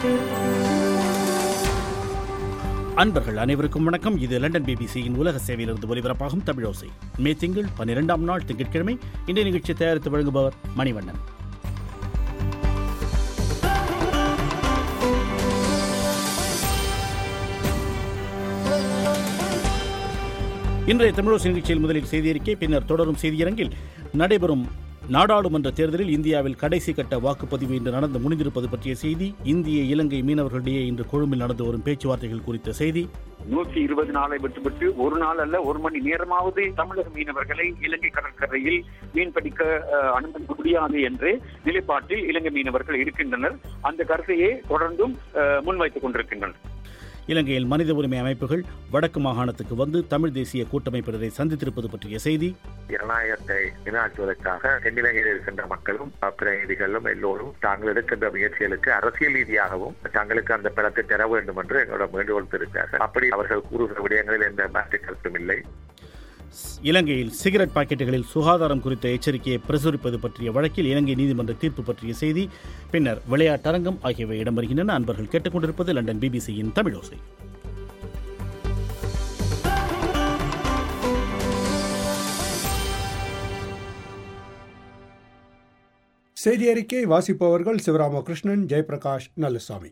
அன்பர்கள் அனைவருக்கும் வணக்கம் இது லண்டன் பிபிசியின் உலக சேவையிலிருந்து ஒலிபரப்பாகும் தமிழோசை மே திங்கள் பன்னிரெண்டாம் நாள் திங்கட்கிழமை இந்த நிகழ்ச்சி தயாரித்து வழங்குபவர் மணிவண்ணன் இன்றைய தமிழோசை நிகழ்ச்சியில் முதலில் செய்தியறிக்கை பின்னர் தொடரும் செய்தியரங்கில் நடைபெறும் நாடாளுமன்ற தேர்தலில் இந்தியாவில் கடைசி கட்ட வாக்குப்பதிவு இன்று நடந்து முடிந்திருப்பது பற்றிய செய்தி இந்திய இலங்கை மீனவர்களிடையே இன்று கொழும்பில் நடந்து வரும் பேச்சுவார்த்தைகள் குறித்த செய்தி நூற்றி இருபது நாளை விட்டுவிட்டு ஒரு நாள் அல்ல ஒரு மணி நேரமாவது தமிழக மீனவர்களை இலங்கை கடற்கரையில் மீன்பிடிக்க அஹ், அனுமதிக்க முடியாது என்று நிலைப்பாட்டில் இலங்கை மீனவர்கள் இருக்கின்றனர் அந்த கருத்தையே தொடர்ந்தும் அஹ், முன்வைத்துக் கொண்டிருக்கின்றனர் இலங்கையில் மனித உரிமை அமைப்புகள் வடக்கு மாகாணத்துக்கு வந்து தமிழ் தேசிய கூட்டமைப்பினரை சந்தித்திருப்பது பற்றிய செய்தி ஜனநாயகத்தை நிலைநாட்டுவதற்காக தென்னிலங்கையில் இருக்கின்ற மக்களும் பிரதிநிதிகளும் எல்லோரும் தாங்கள் எடுக்கின்ற முயற்சிகளுக்கு அரசியல் ரீதியாகவும் தங்களுக்கு அந்த பலத்தை தர வேண்டும் என்று எங்களோட வேண்டுகோள் தெரிவித்தார்கள் அப்படி அவர்கள் கூறுகிற விடயங்களில் எந்த மாற்று கருத்தும் இல்லை இலங்கையில் சிகரெட் பாக்கெட்டுகளில் சுகாதாரம் குறித்த எச்சரிக்கையை பிரசுரிப்பது பற்றிய வழக்கில் இலங்கை நீதிமன்ற தீர்ப்பு பற்றிய செய்தி பின்னர் விளையாட்டரங்கம் ஆகியவை இடம்பெறுகின்றன அன்பர்கள் கேட்டுக்கொண்டிருப்பது லண்டன் பிபிசியின் தமிழோசை செய்தி அறிக்கை வாசிப்பவர்கள் சிவராமகிருஷ்ணன் ஜெயபிரகாஷ் நல்லசாமி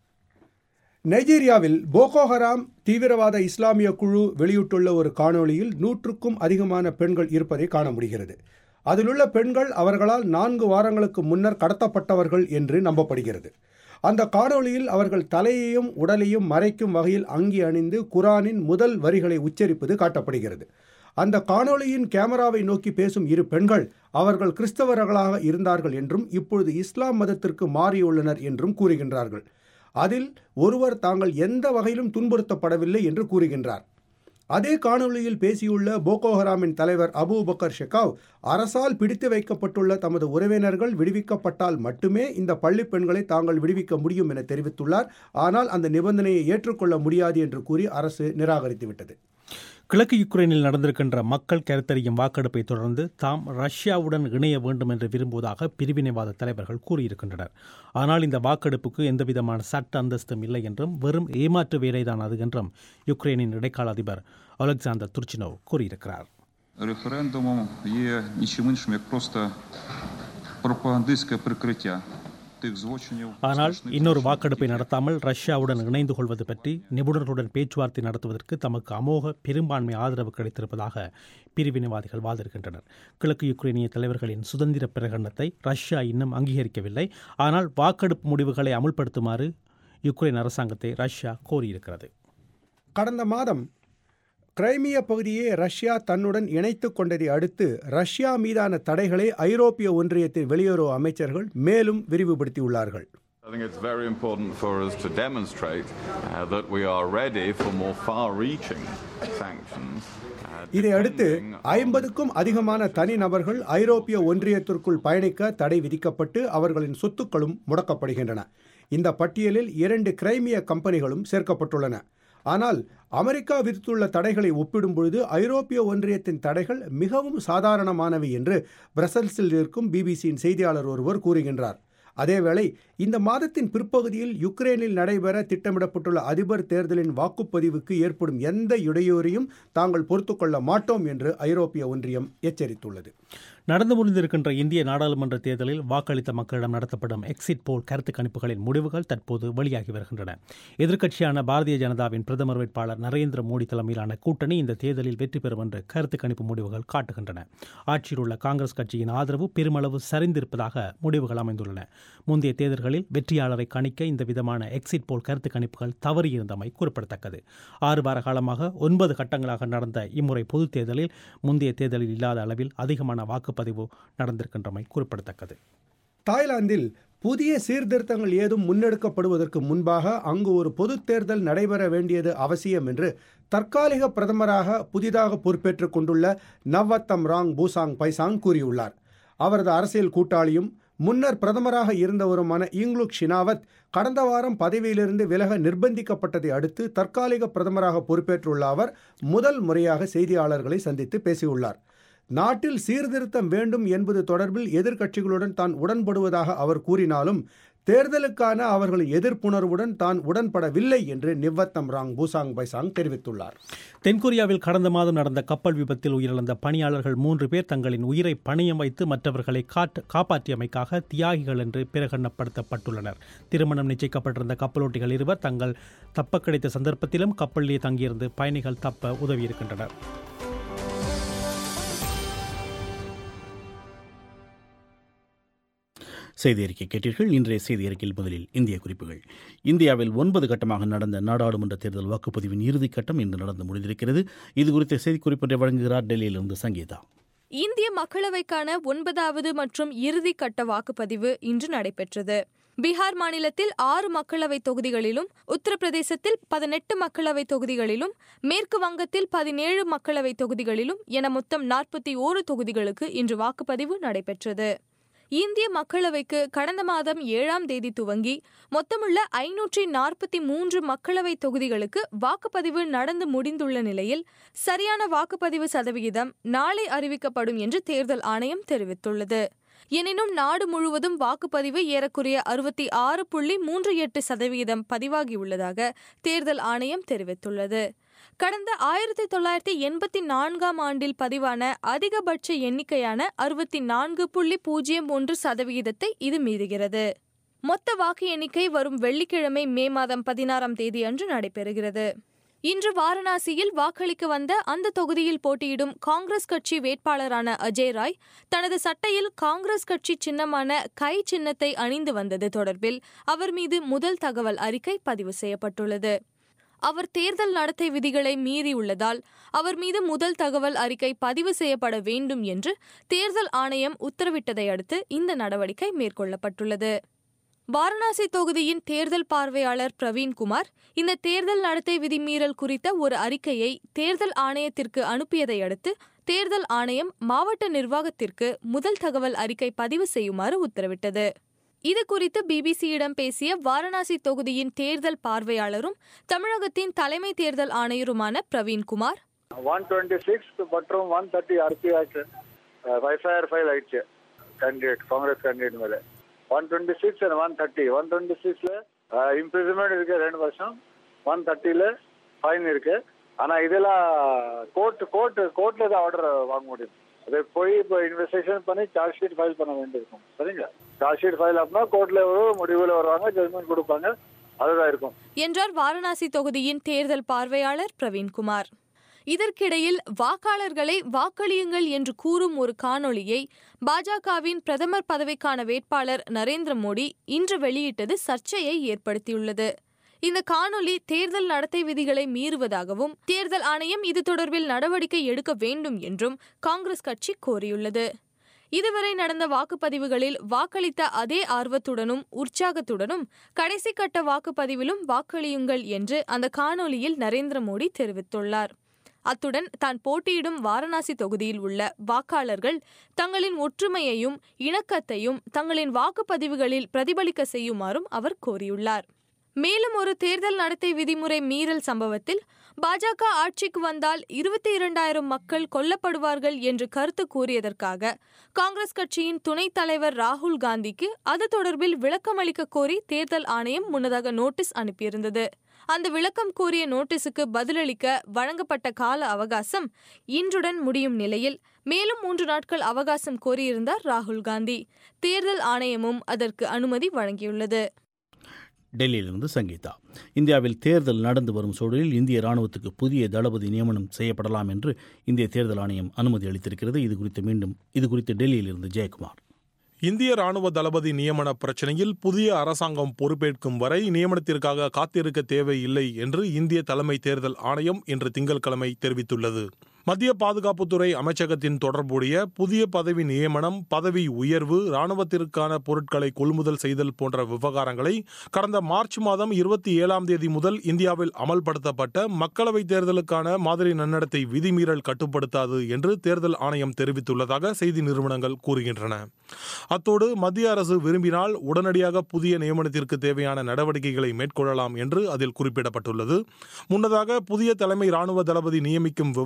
நைஜீரியாவில் போகோ ஹராம் தீவிரவாத இஸ்லாமிய குழு வெளியிட்டுள்ள ஒரு காணொளியில் நூற்றுக்கும் அதிகமான பெண்கள் இருப்பதை காண முடிகிறது அதிலுள்ள பெண்கள் அவர்களால் நான்கு வாரங்களுக்கு முன்னர் கடத்தப்பட்டவர்கள் என்று நம்பப்படுகிறது அந்த காணொளியில் அவர்கள் தலையையும் உடலையும் மறைக்கும் வகையில் அங்கி அணிந்து குரானின் முதல் வரிகளை உச்சரிப்பது காட்டப்படுகிறது அந்த காணொளியின் கேமராவை நோக்கி பேசும் இரு பெண்கள் அவர்கள் கிறிஸ்தவர்களாக இருந்தார்கள் என்றும் இப்பொழுது இஸ்லாம் மதத்திற்கு மாறியுள்ளனர் என்றும் கூறுகின்றார்கள் அதில் ஒருவர் தாங்கள் எந்த வகையிலும் துன்புறுத்தப்படவில்லை என்று கூறுகின்றார் அதே காணொளியில் பேசியுள்ள போகோ ஹராமின் தலைவர் அபு பக்கர் ஷெகாவ் அரசால் பிடித்து வைக்கப்பட்டுள்ள தமது உறவினர்கள் விடுவிக்கப்பட்டால் மட்டுமே இந்த பள்ளி பெண்களை தாங்கள் விடுவிக்க முடியும் என தெரிவித்துள்ளார் ஆனால் அந்த நிபந்தனையை ஏற்றுக்கொள்ள முடியாது என்று கூறி அரசு நிராகரித்துவிட்டது கிழக்கு யுக்ரைனில் நடந்திருக்கின்ற மக்கள் கருத்தறியும் வாக்கெடுப்பை தொடர்ந்து தாம் ரஷ்யாவுடன் இணைய வேண்டும் என்று விரும்புவதாக பிரிவினைவாத தலைவர்கள் கூறியிருக்கின்றனர் ஆனால் இந்த வாக்கெடுப்புக்கு எந்தவிதமான சட்ட அந்தஸ்தும் இல்லை என்றும் வெறும் ஏமாற்று வேலைதான் அது என்றும் யுக்ரைனின் இடைக்கால அதிபர் அலெக்சாந்தர் துர்ச்சினோவ் கூறியிருக்கிறார் Референдумом є нічим іншим, як просто пропагандистське прикриття тих злочинів. ஆனால் страшних இன்னொரு злочинів, வாக்கெடுப்பை які நடத்தாமல் ரஷ்யாவுடன் இணைந்து கொள்வது பற்றி நிபுணர்களுடன் பேச்சுவார்த்தை நடத்துவதற்கு தமக்கு அமோக பெரும்பான்மை ஆதரவு கிடைத்திருப்பதாக பிரிவினைவாதிகள் வாதிடுகின்றனர் கிழக்கு யுக்ரைனிய தலைவர்களின் சுதந்திர பிரகடனத்தை ரஷ்யா இன்னும் அங்கீகரிக்கவில்லை ஆனால் வாக்கெடுப்பு முடிவுகளை அமுல்படுத்துமாறு யுக்ரைன் அரசாங்கத்தை ரஷ்யா கோரியிருக்கிறது கடந்த மாதம் கிரைமிய பகுதியை ரஷ்யா தன்னுடன் இணைத்துக் கொண்டதை அடுத்து ரஷ்யா மீதான தடைகளை ஐரோப்பிய ஒன்றியத்தின் வெளியுறவு அமைச்சர்கள் மேலும் விரிவுபடுத்தியுள்ளார்கள் I think it's very important for us to demonstrate uh, that we are ready for more far-reaching sanctions. uh, இதை அடுத்து depending on- ஐம்பதுக்கும் அதிகமான தனிநபர்கள் ஐரோப்பிய ஒன்றியத்திற்குள் பயணிக்க தடை விதிக்கப்பட்டு அவர்களின் சொத்துக்களும் முடக்கப்படுகின்றன இந்த பட்டியலில் இரண்டு கிரைமிய கம்பெனிகளும் சேர்க்கப்பட்டுள்ளன ஆனால் அமெரிக்கா விதித்துள்ள தடைகளை ஒப்பிடும்பொழுது ஐரோப்பிய ஒன்றியத்தின் தடைகள் மிகவும் சாதாரணமானவை என்று பிரசல்ஸில் இருக்கும் பிபிசியின் செய்தியாளர் ஒருவர் கூறுகின்றார் அதேவேளை இந்த மாதத்தின் பிற்பகுதியில் யுக்ரைனில் நடைபெற திட்டமிடப்பட்டுள்ள அதிபர் தேர்தலின் வாக்குப்பதிவுக்கு ஏற்படும் எந்த இடையூறையும் தாங்கள் பொறுத்துக்கொள்ள மாட்டோம் என்று ஐரோப்பிய ஒன்றியம் எச்சரித்துள்ளது நடந்து முடிந்திருக்கின்ற இந்திய நாடாளுமன்ற தேர்தலில் வாக்களித்த மக்களிடம் நடத்தப்படும் எக்ஸிட் போல் கருத்து கணிப்புகளின் முடிவுகள் தற்போது வெளியாகி வருகின்றன எதிர்க்கட்சியான பாரதிய ஜனதாவின் பிரதமர் வேட்பாளர் நரேந்திர மோடி தலைமையிலான கூட்டணி இந்த தேர்தலில் வெற்றி பெறும் என்று கருத்து கணிப்பு முடிவுகள் காட்டுகின்றன ஆட்சியில் உள்ள காங்கிரஸ் கட்சியின் ஆதரவு பெருமளவு சரிந்திருப்பதாக முடிவுகள் அமைந்துள்ளன முந்தைய தேர்தல்களில் வெற்றியாளரை கணிக்க இந்த விதமான எக்ஸிட் போல் கருத்து கணிப்புகள் தவறியிருந்தமை குறிப்பிடத்தக்கது ஆறு வார காலமாக ஒன்பது கட்டங்களாக நடந்த இம்முறை பொதுத் தேர்தலில் முந்தைய தேர்தலில் இல்லாத அளவில் அதிகமான வாக்குப்பதிவு நடந்திருக்கின்றமை குறிப்பிடத்தக்கது தாய்லாந்தில் புதிய சீர்திருத்தங்கள் ஏதும் முன்னெடுக்கப்படுவதற்கு முன்பாக அங்கு ஒரு பொதுத் தேர்தல் நடைபெற வேண்டியது அவசியம் என்று தற்காலிக பிரதமராக புதிதாக பொறுப்பேற்றுக் கொண்டுள்ள நவ்வத்தம் ராங் பூசாங் பைசாங் கூறியுள்ளார் அவரது அரசியல் கூட்டாளியும் முன்னர் பிரதமராக இருந்தவருமான இங்லுக் ஷினாவத் கடந்த வாரம் பதவியிலிருந்து விலக நிர்பந்திக்கப்பட்டதை அடுத்து தற்காலிக பிரதமராக பொறுப்பேற்றுள்ள அவர் முதல் முறையாக செய்தியாளர்களை சந்தித்து பேசியுள்ளார் நாட்டில் சீர்திருத்தம் வேண்டும் என்பது தொடர்பில் எதிர்க்கட்சிகளுடன் தான் உடன்படுவதாக அவர் கூறினாலும் தேர்தலுக்கான அவர்களின் எதிர்ப்புணர்வுடன் தான் உடன்படவில்லை என்று நிவத்தம் ராங் பூசாங் பைசாங் தெரிவித்துள்ளார் தென்கொரியாவில் கடந்த மாதம் நடந்த கப்பல் விபத்தில் உயிரிழந்த பணியாளர்கள் மூன்று பேர் தங்களின் உயிரை பணியம் வைத்து மற்றவர்களை காட்டு காப்பாற்றியமைக்காக தியாகிகள் என்று பிரகடனப்படுத்தப்பட்டுள்ளனர் திருமணம் நிச்சயிக்கப்பட்டிருந்த கப்பலோட்டிகள் இருவர் தங்கள் தப்ப கிடைத்த சந்தர்ப்பத்திலும் கப்பலிலே தங்கியிருந்து பயணிகள் தப்ப உதவியிருக்கின்றனர் செய்தி அறிக்கை கேட்டீர்கள் இன்றைய செய்தி அறிக்கையில் முதலில் இந்திய குறிப்புகள் இந்தியாவில் ஒன்பது கட்டமாக நடந்த நாடாளுமன்ற தேர்தல் வாக்குப்பதிவின் இறுதிக் கட்டம் இன்று நடந்து முடிந்திருக்கிறது இது குறித்த செய்திக்குறிப்பொன்றை வழங்குகிறார் டெல்லியிலிருந்து சங்கீதா இந்திய மக்களவைக்கான ஒன்பதாவது மற்றும் இறுதி கட்ட வாக்குப்பதிவு இன்று நடைபெற்றது பீகார் மாநிலத்தில் ஆறு மக்களவை தொகுதிகளிலும் உத்தரப்பிரதேசத்தில் பதினெட்டு மக்களவை தொகுதிகளிலும் மேற்கு வங்கத்தில் பதினேழு மக்களவை தொகுதிகளிலும் என மொத்தம் நாற்பத்தி ஓரு தொகுதிகளுக்கு இன்று வாக்குப்பதிவு நடைபெற்றது இந்திய மக்களவைக்கு கடந்த மாதம் ஏழாம் தேதி துவங்கி மொத்தமுள்ள ஐநூற்றி நாற்பத்தி மூன்று மக்களவை தொகுதிகளுக்கு வாக்குப்பதிவு நடந்து முடிந்துள்ள நிலையில் சரியான வாக்குப்பதிவு சதவிகிதம் நாளை அறிவிக்கப்படும் என்று தேர்தல் ஆணையம் தெரிவித்துள்ளது எனினும் நாடு முழுவதும் வாக்குப்பதிவு ஏறக்குறைய அறுபத்தி ஆறு புள்ளி மூன்று எட்டு சதவிகிதம் பதிவாகியுள்ளதாக தேர்தல் ஆணையம் தெரிவித்துள்ளது கடந்த ஆயிரத்தி தொள்ளாயிரத்தி எண்பத்தி நான்காம் ஆண்டில் பதிவான அதிகபட்ச எண்ணிக்கையான அறுபத்தி நான்கு புள்ளி பூஜ்ஜியம் ஒன்று சதவிகிதத்தை இது மீறுகிறது மொத்த வாக்கு எண்ணிக்கை வரும் வெள்ளிக்கிழமை மே மாதம் பதினாறாம் தேதி அன்று நடைபெறுகிறது இன்று வாரணாசியில் வாக்களிக்க வந்த அந்த தொகுதியில் போட்டியிடும் காங்கிரஸ் கட்சி வேட்பாளரான அஜய் ராய் தனது சட்டையில் காங்கிரஸ் கட்சி சின்னமான கை சின்னத்தை அணிந்து வந்தது தொடர்பில் அவர் மீது முதல் தகவல் அறிக்கை பதிவு செய்யப்பட்டுள்ளது அவர் தேர்தல் நடத்தை விதிகளை மீறியுள்ளதால் அவர் மீது முதல் தகவல் அறிக்கை பதிவு செய்யப்பட வேண்டும் என்று தேர்தல் ஆணையம் உத்தரவிட்டதை அடுத்து இந்த நடவடிக்கை மேற்கொள்ளப்பட்டுள்ளது வாரணாசி தொகுதியின் தேர்தல் பார்வையாளர் பிரவீன்குமார் இந்த தேர்தல் நடத்தை விதிமீறல் குறித்த ஒரு அறிக்கையை தேர்தல் ஆணையத்திற்கு அனுப்பியதை அடுத்து தேர்தல் ஆணையம் மாவட்ட நிர்வாகத்திற்கு முதல் தகவல் அறிக்கை பதிவு செய்யுமாறு உத்தரவிட்டது இது குறித்து பிபிசியிடம் பேசிய வாரணாசி தொகுதியின் தேர்தல் பார்வையாளரும் தமிழகத்தின் தலைமை தேர்தல் ஆணையருமான பிரவீன்குமார் ஒன் டுவெண்ட்டி சிக்ஸ் மற்றும் ஒன் தேர்ட்டி ஆர்பி ஆச்சு எஃப்ஐஆர் ஃபைல் ஆயிடுச்சு கேண்டிடேட் காங்கிரஸ் கேண்டிடேட் மேலே one twenty six and one thirty one twenty சிக்ஸில் இம்ப்ரிசன்மெண்ட் இருக்கு ரெண்டு வருஷம் ஒன் தேர்ட்டியில் ஃபைன் இருக்கு ஆனால் இதெல்லாம் கோர்ட் கோர்ட் கோர்ட்டில் தான் ஆர்டர் வாங்க முடியும் அதை போய் இப்போ இன்வெஸ்டிகேஷன் பண்ணி சார்ஜ் ஷீட் ஃபைல் பண்ண வேண்டியிருக்கும் சரிங்களா சார்ஜ் ஷீட் ஃபைல் அப்படின்னா கோர்ட்டில் முடிவில் வருவாங்க ஜட்மெண்ட் கொடுப்பாங்க அதுதான் இருக்கும் என்றார் வாரணாசி தொகுதியின் தேர்தல் பார்வையாளர் பிரவீன்குமார் இதற்கிடையில் வாக்காளர்களை வாக்களியுங்கள் என்று கூறும் ஒரு காணொளியை பாஜகவின் பிரதமர் பதவிக்கான வேட்பாளர் நரேந்திர மோடி இன்று வெளியிட்டது சர்ச்சையை ஏற்படுத்தியுள்ளது இந்த காணொலி தேர்தல் நடத்தை விதிகளை மீறுவதாகவும் தேர்தல் ஆணையம் இது தொடர்பில் நடவடிக்கை எடுக்க வேண்டும் என்றும் காங்கிரஸ் கட்சி கோரியுள்ளது இதுவரை நடந்த வாக்குப்பதிவுகளில் வாக்களித்த அதே ஆர்வத்துடனும் உற்சாகத்துடனும் கடைசி கட்ட வாக்குப்பதிவிலும் வாக்களியுங்கள் என்று அந்த காணொலியில் நரேந்திர மோடி தெரிவித்துள்ளார் அத்துடன் தான் போட்டியிடும் வாரணாசி தொகுதியில் உள்ள வாக்காளர்கள் தங்களின் ஒற்றுமையையும் இணக்கத்தையும் தங்களின் வாக்குப்பதிவுகளில் பிரதிபலிக்க செய்யுமாறும் அவர் கோரியுள்ளார் மேலும் ஒரு தேர்தல் நடத்தை விதிமுறை மீறல் சம்பவத்தில் பாஜக ஆட்சிக்கு வந்தால் இருபத்தி இரண்டாயிரம் மக்கள் கொல்லப்படுவார்கள் என்று கருத்து கூறியதற்காக காங்கிரஸ் கட்சியின் துணைத் தலைவர் ராகுல் காந்திக்கு அது தொடர்பில் விளக்கம் அளிக்க கோரி தேர்தல் ஆணையம் முன்னதாக நோட்டீஸ் அனுப்பியிருந்தது அந்த விளக்கம் கோரிய நோட்டீஸுக்கு பதிலளிக்க வழங்கப்பட்ட கால அவகாசம் இன்றுடன் முடியும் நிலையில் மேலும் மூன்று நாட்கள் அவகாசம் கோரியிருந்தார் ராகுல் காந்தி தேர்தல் ஆணையமும் அதற்கு அனுமதி வழங்கியுள்ளது டெல்லியிலிருந்து சங்கீதா இந்தியாவில் தேர்தல் நடந்து வரும் சூழலில் இந்திய ராணுவத்துக்கு புதிய தளபதி நியமனம் செய்யப்படலாம் என்று இந்திய தேர்தல் ஆணையம் அனுமதி அளித்திருக்கிறது இது குறித்து மீண்டும் இது குறித்து டெல்லியிலிருந்து ஜெயக்குமார் இந்திய ராணுவ தளபதி நியமன பிரச்சனையில் புதிய அரசாங்கம் பொறுப்பேற்கும் வரை நியமனத்திற்காக காத்திருக்க தேவையில்லை என்று இந்திய தலைமை தேர்தல் ஆணையம் இன்று திங்கட்கிழமை தெரிவித்துள்ளது மத்திய பாதுகாப்புத்துறை அமைச்சகத்தின் தொடர்புடைய புதிய பதவி நியமனம் பதவி உயர்வு ராணுவத்திற்கான பொருட்களை கொள்முதல் செய்தல் போன்ற விவகாரங்களை கடந்த மார்ச் மாதம் இருபத்தி ஏழாம் தேதி முதல் இந்தியாவில் அமல்படுத்தப்பட்ட மக்களவைத் தேர்தலுக்கான மாதிரி நன்னடத்தை விதிமீறல் கட்டுப்படுத்தாது என்று தேர்தல் ஆணையம் தெரிவித்துள்ளதாக செய்தி நிறுவனங்கள் கூறுகின்றன அத்தோடு மத்திய அரசு விரும்பினால் உடனடியாக புதிய நியமனத்திற்கு தேவையான நடவடிக்கைகளை மேற்கொள்ளலாம் என்று அதில் குறிப்பிடப்பட்டுள்ளது முன்னதாக புதிய தலைமை ராணுவ தளபதி நியமிக்கும் விவகாரத்தில்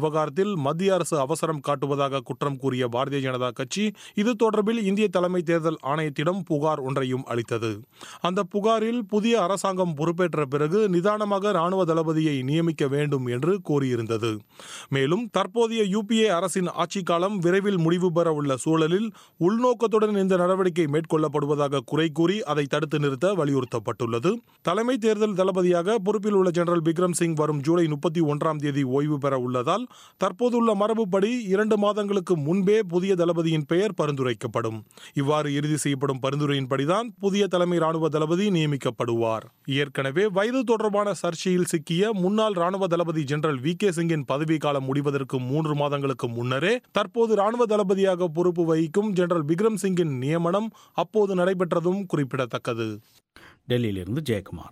விஷயத்தில் மத்திய அரசு அவசரம் காட்டுவதாக குற்றம் கூறிய பாரதிய ஜனதா கட்சி இது தொடர்பில் இந்திய தலைமை தேர்தல் ஆணையத்திடம் புகார் ஒன்றையும் அளித்தது அந்த புகாரில் புதிய அரசாங்கம் பொறுப்பேற்ற பிறகு நிதானமாக ராணுவ தளபதியை நியமிக்க வேண்டும் என்று கோரியிருந்தது மேலும் தற்போதைய யுபிஏ அரசின் ஆட்சி காலம் விரைவில் முடிவு பெற உள்ள சூழலில் உள்நோக்கத்துடன் இந்த நடவடிக்கை மேற்கொள்ளப்படுவதாக குறை கூறி அதை தடுத்து நிறுத்த வலியுறுத்தப்பட்டுள்ளது தலைமை தேர்தல் தளபதியாக பொறுப்பில் உள்ள ஜெனரல் பிக்ரம் சிங் வரும் ஜூலை முப்பத்தி ஒன்றாம் தேதி ஓய்வு பெற உள்ளதால் தற்போதுள்ள மரபுப்படி இரண்டு மாதங்களுக்கு முன்பே புதிய தளபதியின் பெயர் பரிந்துரைக்கப்படும் இவ்வாறு இறுதி செய்யப்படும் பரிந்துரையின்படிதான் புதிய தலைமை ராணுவ தளபதி நியமிக்கப்படுவார் ஏற்கனவே வயது தொடர்பான சர்ச்சையில் சிக்கிய முன்னாள் ராணுவ தளபதி ஜெனரல் வி கே சிங்கின் பதவிக்காலம் முடிவதற்கு மூன்று மாதங்களுக்கு முன்னரே தற்போது ராணுவ தளபதியாக பொறுப்பு வகிக்கும் ஜெனரல் பிக்ரம் சிங்கின் நியமனம் அப்போது நடைபெற்றதும் குறிப்பிடத்தக்கது டெல்லியிலிருந்து ஜெயக்குமார்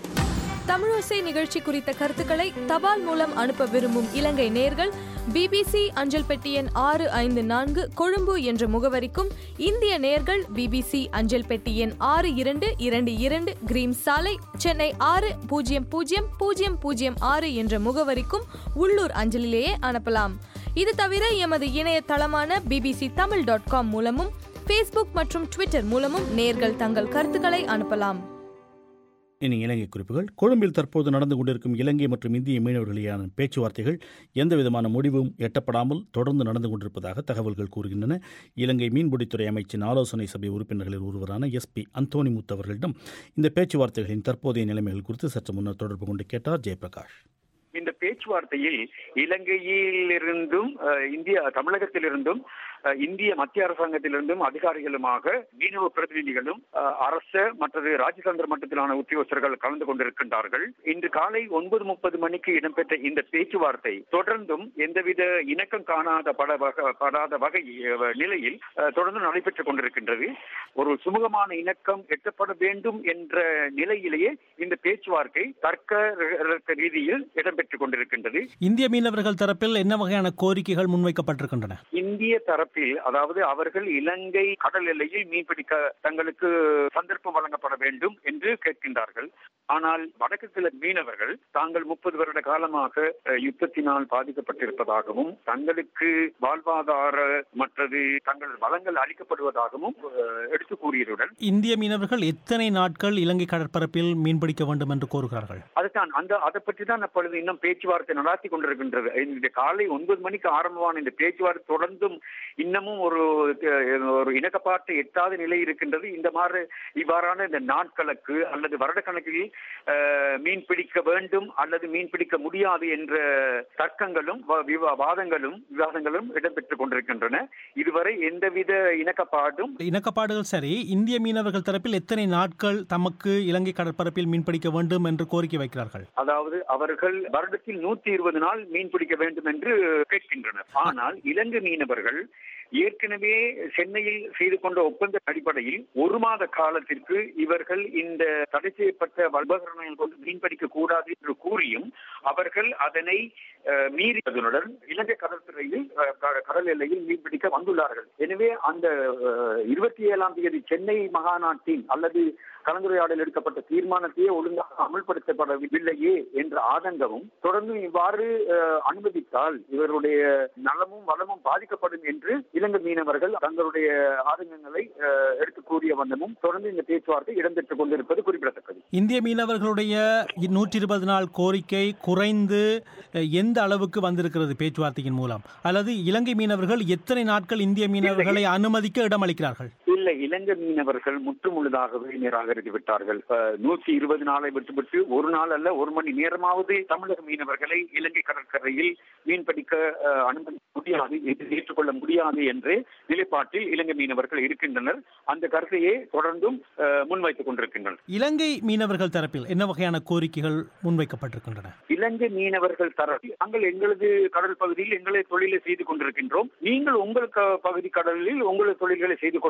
தமிழோசை நிகழ்ச்சி குறித்த கருத்துக்களை தபால் மூலம் அனுப்ப விரும்பும் இலங்கை நேர்கள் பிபிசி அஞ்சல் பெட்டி எண் ஆறு ஐந்து நான்கு கொழும்பு என்ற முகவரிக்கும் இந்திய நேர்கள் பிபிசி அஞ்சல் பெட்டி எண் ஆறு இரண்டு இரண்டு இரண்டு கிரீம் சாலை சென்னை ஆறு பூஜ்ஜியம் பூஜ்ஜியம் பூஜ்ஜியம் பூஜ்ஜியம் ஆறு என்ற முகவரிக்கும் உள்ளூர் அஞ்சலிலேயே அனுப்பலாம் இது தவிர எமது இணையதளமான பிபிசி தமிழ் டாட் காம் மூலமும் ஃபேஸ்புக் மற்றும் ட்விட்டர் மூலமும் நேர்கள் தங்கள் கருத்துக்களை அனுப்பலாம் இனி இலங்கை குறிப்புகள் கொழும்பில் தற்போது நடந்து கொண்டிருக்கும் இலங்கை மற்றும் இந்திய மீனவர்களிடையான பேச்சுவார்த்தைகள் எந்தவிதமான முடிவும் எட்டப்படாமல் தொடர்ந்து நடந்து கொண்டிருப்பதாக தகவல்கள் கூறுகின்றன இலங்கை மீன்பிடித்துறை அமைச்சின் ஆலோசனை சபை உறுப்பினர்களில் ஒருவரான எஸ்பி அந்தோனிமுத்து அவர்களிடம் இந்த பேச்சுவார்த்தைகளின் தற்போதைய நிலைமைகள் குறித்து சற்று முன்னர் தொடர்பு கொண்டு கேட்டார் ஜெயபிரகாஷ் இந்த பேச்சுவார்த்தையில் இலங்கையிலிருந்தும் அஹ், இந்திய தமிழகத்திலிருந்தும் அஹ், இந்திய மத்திய அரசாங்கத்திலிருந்தும் அதிகாரிகளுமாக மீனவ பிரதிநிதிகளும் அஹ், அரச மற்றது ராஜதந்திர மட்டத்திலான உத்தியோகஸ்தர்கள் கலந்து கொண்டிருக்கின்றார்கள் இன்று காலை ஒன்பது முப்பது மணிக்கு இடம்பெற்ற இந்த பேச்சுவார்த்தை தொடர்ந்தும் எந்தவித இணக்கம் காணாத பட வக- படாத வகை அஹ், நிலையில் அஹ், தொடர்ந்து நடைபெற்றுக் கொண்டிருக்கின்றது ஒரு சுமூகமான இணக்கம் எட்டப்பட வேண்டும் என்ற நிலையிலேயே இந்த பேச்சுவார்த்தை தர்க்க ர- ரீதியில் இடம்பெற்றுக் கொண்டிருக்கின்றது இந்திய மீனவர்கள் தரப்பில் என்ன வகையான கோரிக்கைகள் முன்வைக்கப்பட்டிருக்கின்றன இந்திய தரப்பில் அதாவது அவர்கள் இலங்கை கடல் எல்லையில் மீன்பிடிக்க தங்களுக்கு சந்தர்ப்பம் வழங்கப்பட வேண்டும் என்று கேட்கின்றார்கள் ஆனால் வடக்கு சில மீனவர்கள் தாங்கள் முப்பது வருட காலமாக அஹ், யுத்தத்தினால் பாதிக்கப்பட்டிருப்பதாகவும் தங்களுக்கு வாழ்வாதார மற்றது தங்கள் வளங்கள் அளிக்கப்படுவதாகவும் அஹ், எடுத்து கூறியதுடன் இந்திய மீனவர்கள் எத்தனை நாட்கள் இலங்கை கடற்பரப்பில் மீன்பிடிக்க வேண்டும் என்று கோருகிறார்கள் அதுதான் அந்த அதை பற்றி தான் அப்பொழுது இன்னும் பேச்சுவார்த்தை நடாத்தி கொண்டிருக்கின்றது இந்த காலை ஒன்பது மணிக்கு ஆரம்பமான இந்த பேச்சுவார்த்தை தொடர்ந்தும் இன்னமும் ஒரு அஹ், ஒரு இணக்கப்பாட்டை எட்டாத நிலை இருக்கின்றது இந்த மாதிரி இவ்வாறான இந்த நாட்களுக்கு அல்லது வருடக்கணக்கில் அஹ், மீன் பிடிக்க வேண்டும் அல்லது மீன் பிடிக்க முடியாது என்ற தர்க்கங்களும் வ- விவா- வாதங்களும் விவாதங்களும் இடம்பெற்றுக் கொண்டிருக்கின்றன இதுவரை எந்தவித இணக்கப்பாடும் இணக்கப்பாடுகள் சரி இந்திய மீனவர்கள் தரப்பில் எத்தனை நாட்கள் தமக்கு இலங்கை கடற்பரப்பில் மீன்பிடிக்க வேண்டும் என்று கோரிக்கை வைக்கிறார்கள் அதாவது அவர்கள் வருடத்தில் நூத்தி இருபது நாள் மீன் பிடிக்க வேண்டும் என்று கேட்கின்றனர் ஆனால் இலங்கை மீனவர்கள் ஏற்கனவே சென்னையில் செய்து கொண்ட ஒப்பந்த அடிப்படையில் ஒரு மாத காலத்திற்கு இவர்கள் இந்த தடை செய்யப்பட்ட உபகரணங்கள் கொண்டு மீன்பிடிக்க கூடாது என்று கூறியும் அவர்கள் அதனை அஹ், மீறியதனுடன் இலங்கை கடற்கரையில் அஹ், க- கடல் எல்லையில் மீன்பிடிக்க வந்துள்ளார்கள் எனவே அந்த இருபத்தி ஏழாம் தேதி சென்னை மகாநாட்டின் அல்லது கலந்துரையாடல் எடுக்கப்பட்ட தீர்மானத்தையே ஒழுங்காக அமல்படுத்தப்படவில்லையே என்ற ஆதங்கமும் தொடர்ந்து இவ்வாறு அஹ், அனுமதித்தால் இவருடைய நலமும் வளமும் பாதிக்கப்படும் என்று இலங்கை மீனவர்கள் தங்களுடைய ஆதங்கங்களை அஹ், எடுத்து கூறிய வண்ணமும் தொடர்ந்து இந்த பேச்சுவார்த்தை இடம்பெற்றுக் கொண்டிருப்பது குறிப்பிடத்தக்கது இந்திய மீனவர்களுடைய நூற்றி இருபது நாள் கோரிக்கை குறைந்து அஹ், எந்த அளவுக்கு வந்திருக்கிறது பேச்சுவார்த்தையின் மூலம் அல்லது இலங்கை மீனவர்கள் எத்தனை நாட்கள் இந்திய மீனவர்களை அனுமதிக்க இடமளிக்கிறார்கள் இல்லை இலங்கை மீனவர்கள் முற்றுமுழுதாகவே நிராகரித்து விட்டார்கள் அஹ், நூற்றி இருபது நாளை விட்டுவிட்டு ஒரு நாள் அல்ல ஒரு மணி நேரமாவது தமிழக மீனவர்களை இலங்கை கடற்கரையில் மீன்பிடிக்க அஹ், அனுமதிக்க முடியாது இது ஏற்றுக்கொள்ள முடியாது என்று நிலைப்பாட்டில் இலங்கை மீனவர்கள் இருக்கின்றனர் அந்த கருத்தையே தொடர்ந்தும் அஹ், முன்வைத்துக் கொண்டிருக்கின்றனர் இலங்கை மீனவர்கள் தரப்பில் என்ன வகையான கோரிக்கைகள் முன்வைக்கப்பட்டிருக்கின்றன இலங்கை மீனவர்கள் தரப்பில் நாங்கள் எங்களது கடல் பகுதியில் எங்களை தொழிலை செய்து கொண்டிருக்கின்றோம் நீங்கள் உங்கள் க- பகுதி கடலில் உங்களது தொழில்களை செய்து கொள்ளுங்கள்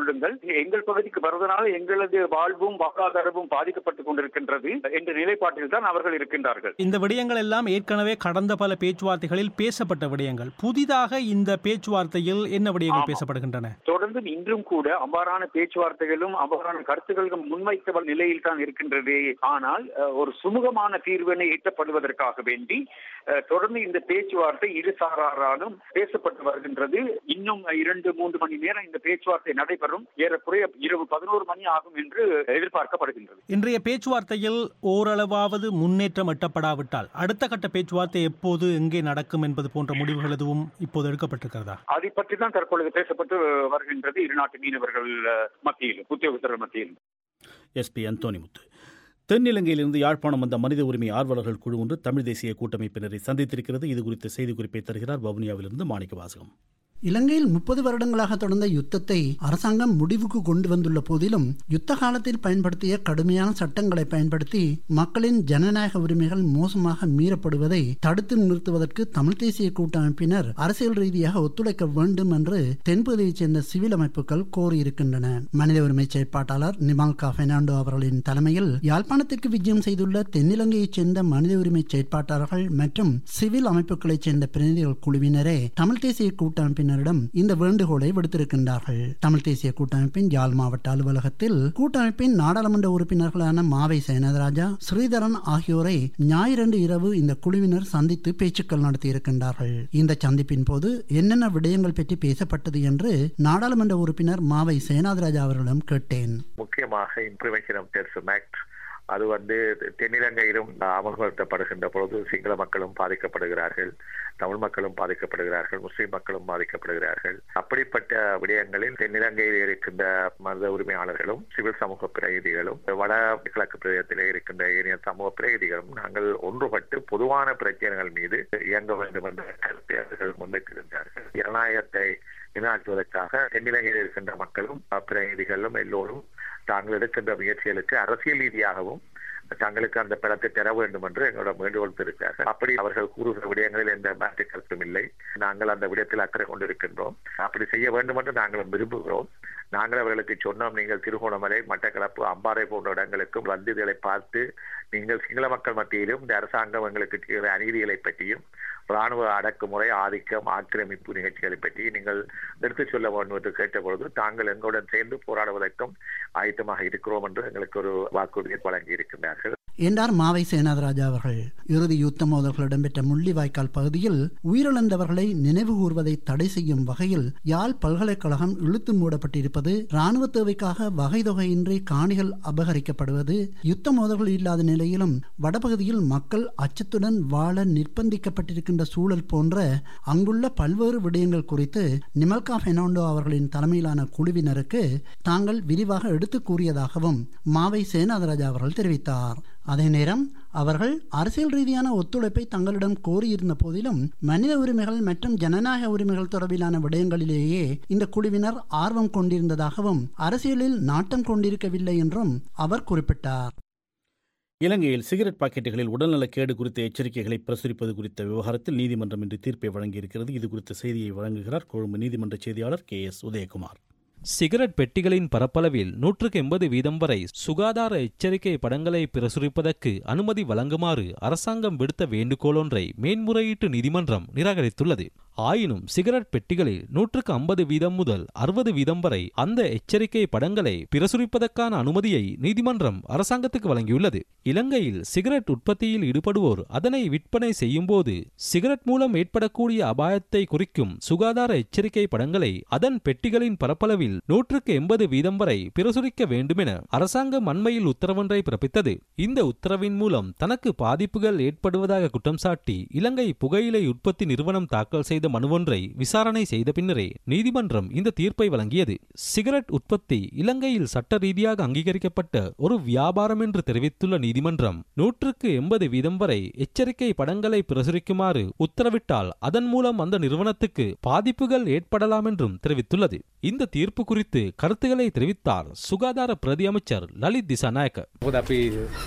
எங்கள் பகுதிக்கு வருவதனால எங்களது வாழ்வும் வாழ்வாதாரமும் பாதிக்கப்பட்டுக் கொண்டிருக்கின்றது என்ற நிலைப்பாட்டில் தான் அவர்கள் இருக்கின்றார்கள் இந்த விடயங்கள் எல்லாம் ஏற்கனவே கடந்த பல பேச்சுவார்த்தைகளில் பேசப்பட்ட விடயங்கள் புதிதாக இந்த பேச்சுவார்த்தையில் என்ன விடயங்கள் பேசப்படுகின்றன தொடர்ந்து இன்றும் கூட அவ்வாறான பேச்சுவார்த்தைகளும் அவ்வாறான கருத்துக்களும் முன்வைத்த நிலையில் தான் இருக்கின்றது ஆனால் அஹ், ஒரு சுமூகமான தீர்வினை எட்டப்படுவதற்காக வேண்டி அஹ், தொடர்ந்து இந்த பேச்சுவார்த்தை இரு சாராராலும் பேசப்பட்டு வருகின்றது இன்னும் இரண்டு மூன்று மணி நேரம் இந்த பேச்சுவார்த்தை நடைபெறும் ஏறக்குறைய இரவு பதினோரு மணி ஆகும் என்று எதிர்பார்க்கப்படுகின்றது இன்றைய பேச்சுவார்த்தையில் ஓரளவாவது முன்னேற்றம் எட்டப்படாவிட்டால் அடுத்த கட்ட பேச்சுவார்த்தை எப்போது எங்கே நடக்கும் என்பது போன்ற முடிவுகள் எதுவும் இப்போது எடுக்கப்பட்டிருக்கிறதா அதை பற்றி தான் தற்பொழுது பேசப்பட்டு வருகின்றது இரு நாட்டு மீனவர்கள் அஹ், மத்தியிலும் உத்தியோகத்தர்கள் மத்தியிலும் எஸ்பி அந்தோணிமுத்து தென்னிலங்கையிலிருந்து யாழ்ப்பாணம் வந்த மனித உரிமை ஆர்வலர்கள் குழு ஒன்று தமிழ் தேசிய கூட்டமைப்பினரை சந்தித்திருக்கிறது இது குறித்த செய்திக்குறிப்பை தருகிறார் வவுனியாவிலிருந்து மாணிக்க வாசகம் இலங்கையில் முப்பது வருடங்களாக தொடர்ந்த யுத்தத்தை அரசாங்கம் முடிவுக்கு கொண்டு வந்துள்ள போதிலும் யுத்த காலத்தில் பயன்படுத்திய கடுமையான சட்டங்களை பயன்படுத்தி மக்களின் ஜனநாயக உரிமைகள் மோசமாக மீறப்படுவதை தடுத்து நிறுத்துவதற்கு தமிழ் தேசிய கூட்டமைப்பினர் அரசியல் ரீதியாக ஒத்துழைக்க வேண்டும் என்று தென்பகுதியைச் சேர்ந்த சிவில் அமைப்புகள் கோரியிருக்கின்றன மனித உரிமை செயற்பாட்டாளர் நிமால்கா பெர்னாண்டோ அவர்களின் தலைமையில் யாழ்ப்பாணத்திற்கு விஜயம் செய்துள்ள தென்னிலங்கையைச் சேர்ந்த மனித உரிமை செயற்பாட்டாளர்கள் மற்றும் சிவில் அமைப்புகளைச் சேர்ந்த பிரதிநிதிகள் குழுவினரே தமிழ் தேசிய கூட்டமைப்பினரிடம் இந்த வேண்டுகோளை விடுத்திருக்கின்றார்கள் தமிழ் தேசிய கூட்டமைப்பின் யாழ் மாவட்ட அலுவலகத்தில் கூட்டமைப்பின் நாடாளுமன்ற உறுப்பினர்களான மாவை சேனதராஜா ஸ்ரீதரன் ஆகியோரை ஞாயிறன்று இரவு இந்த குழுவினர் சந்தித்து பேச்சுக்கள் நடத்தியிருக்கின்றார்கள் இந்த சந்திப்பின் போது என்னென்ன விடயங்கள் பற்றி பேசப்பட்டது என்று நாடாளுமன்ற உறுப்பினர் மாவை சேனாதராஜா அவர்களிடம் கேட்டேன் முக்கியமாக இம்ப்ளிமெண்டேஷன் ஆஃப் டெரரிசம் ஆக்ட் அது வந்து தென்னிலங்கையிலும் அமல்படுத்தப்படுகின்ற பொழுது சிங்கள மக்களும் பாதிக்கப்படுகிறார்கள் தமிழ் மக்களும் பாதிக்கப்படுகிறார்கள் முஸ்லிம் மக்களும் பாதிக்கப்படுகிறார்கள் அப்படிப்பட்ட விடயங்களில் தென்னிலங்கையில் இருக்கின்ற மனித உரிமையாளர்களும் சிவில் சமூக பிரதிநிதிகளும் வட கிழக்கு பிரதேசத்திலே இருக்கின்ற ஏனைய சமூக பிரதிநிதிகளும் நாங்கள் ஒன்றுபட்டு பொதுவான பிரச்சனைகள் மீது இயங்க வேண்டும் என்ற கருத்தை அவர்கள் முன்வைத்திருந்தார்கள் ஜனநாயகத்தை நிலைநாட்டுவதற்காக தென்னிலங்கையில் இருக்கின்ற மக்களும் பிரதிநிதிகளும் எல்லோரும் தாங்கள் எடுக்கின்ற முயற்சிகளுக்கு அரசியல் ரீதியாகவும் தங்களுக்கு அந்த பலத்தை பெற வேண்டும் என்று எங்களோட வேண்டுகோள் இருக்கிறார்கள் அப்படி அவர்கள் கூறுகிற விடயங்களில் எந்த மாற்று கருத்தும் இல்லை நாங்கள் அந்த விடயத்தில் அக்கறை கொண்டிருக்கின்றோம் அப்படி செய்ய வேண்டும் என்று நாங்களும் விரும்புகிறோம் நாங்கள் அவர்களுக்கு சொன்னோம் நீங்கள் திருகோணமலை மட்டக்களப்பு அம்பாறை போன்ற இடங்களுக்கும் வந்து இதனை பார்த்து நீங்கள் சிங்கள மக்கள் மத்தியிலும் இந்த அரசாங்கம் எங்களுக்கு செய்கிற அநீதிகளை பற்றியும் ராணுவ அடக்குமுறை ஆதிக்கம் ஆக்கிரமிப்பு நிகழ்ச்சிகளை பற்றி நீங்கள் எடுத்துச் சொல்ல வேண்டும் என்று கேட்டபொழுது தாங்கள் எங்களுடன் சேர்ந்து போராடுவதற்கும் ஆயத்தமாக இருக்கிறோம் என்று எங்களுக்கு ஒரு வாக்குறுதியை வழங்கி இருக்கின்றார்கள் என்றார் மாவை சேனாதராஜா அவர்கள் இறுதி யுத்த மோதல்கள் இடம்பெற்ற முள்ளிவாய்க்கால் பகுதியில் உயிரிழந்தவர்களை நினைவு கூர்வதை தடை செய்யும் வகையில் யாழ் பல்கலைக்கழகம் இழுத்து மூடப்பட்டிருப்பது ராணுவ தேவைக்காக வகை தொகையின்றி காணிகள் அபகரிக்கப்படுவது யுத்த மோதல்கள் இல்லாத நிலையிலும் வடபகுதியில் மக்கள் அச்சத்துடன் வாழ நிர்பந்திக்கப்பட்டிருக்கின்ற சூழல் போன்ற அங்குள்ள பல்வேறு விடயங்கள் குறித்து நிமல்கா பெர்னாண்டோ அவர்களின் தலைமையிலான குழுவினருக்கு தாங்கள் விரிவாக எடுத்து கூறியதாகவும் மாவை சேனாதராஜா அவர்கள் தெரிவித்தார் அதே நேரம் அவர்கள் அரசியல் ரீதியான ஒத்துழைப்பை தங்களிடம் கோரியிருந்த போதிலும் மனித உரிமைகள் மற்றும் ஜனநாயக உரிமைகள் தொடர்பிலான விடயங்களிலேயே இந்த குழுவினர் ஆர்வம் கொண்டிருந்ததாகவும் அரசியலில் நாட்டம் கொண்டிருக்கவில்லை என்றும் அவர் குறிப்பிட்டார் இலங்கையில் சிகரெட் பாக்கெட்டுகளில் உடல்நலக்கேடு குறித்த எச்சரிக்கைகளை பிரசுரிப்பது குறித்த விவகாரத்தில் நீதிமன்றம் இன்று தீர்ப்பை வழங்கியிருக்கிறது இது குறித்த செய்தியை வழங்குகிறார் கொழும்பு நீதிமன்ற செய்தியாளர் கே எஸ் உதயகுமார் சிகரெட் பெட்டிகளின் பரப்பளவில் நூற்றுக்கு எண்பது வீதம் வரை சுகாதார எச்சரிக்கை படங்களை பிரசுரிப்பதற்கு அனுமதி வழங்குமாறு அரசாங்கம் விடுத்த வேண்டுகோள் ஒன்றை மேன்முறையீட்டு நீதிமன்றம் நிராகரித்துள்ளது ஆயினும் சிகரெட் பெட்டிகளில் நூற்றுக்கு ஐம்பது வீதம் முதல் அறுபது வீதம் வரை அந்த எச்சரிக்கை படங்களை பிரசுரிப்பதற்கான அனுமதியை நீதிமன்றம் அரசாங்கத்துக்கு வழங்கியுள்ளது இலங்கையில் சிகரெட் உற்பத்தியில் ஈடுபடுவோர் அதனை விற்பனை செய்யும்போது சிகரெட் மூலம் ஏற்படக்கூடிய அபாயத்தை குறிக்கும் சுகாதார எச்சரிக்கை படங்களை அதன் பெட்டிகளின் பரப்பளவில் நூற்றுக்கு எண்பது வீதம் வரை பிரசுரிக்க வேண்டுமென அரசாங்கம் அண்மையில் உத்தரவொன்றை பிறப்பித்தது இந்த உத்தரவின் மூலம் தனக்கு பாதிப்புகள் ஏற்படுவதாக குற்றம் சாட்டி இலங்கை புகையிலை உற்பத்தி நிறுவனம் தாக்கல் செய்த மனுவொன்றை விசாரணை செய்த பின்னரே நீதிமன்றம் இந்த தீர்ப்பை வழங்கியது சிகரெட் உற்பத்தி இலங்கையில் சட்ட ரீதியாக அங்கீகரிக்கப்பட்ட ஒரு வியாபாரம் என்று தெரிவித்துள்ள நீதிமன்றம் நூற்றுக்கு எண்பது வீதம் வரை எச்சரிக்கை படங்களை பிரசுரிக்குமாறு உத்தரவிட்டால் அதன் மூலம் அந்த நிறுவனத்துக்கு பாதிப்புகள் ஏற்படலாம் என்றும் தெரிவித்துள்ளது இந்த தீர்ப்பு குறித்து கருத்துக்களை தெரிவித்தார் சுகாதார பிரதி அமைச்சர் லலித் திசாநாயக்க මොකද අපි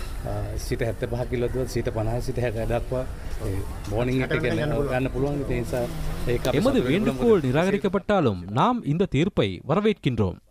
සිට හැත්ත පහ කිලොත්ව සිට පණහ සිට හැක දක්වා බෝනිං එක ගන්න පුළුවන් නිසා எமது வேண்டுகோள் நிராகரிக்கப்பட்டாலும் நாம் இந்த தீர்ப்பை வரவேற்கின்றோம்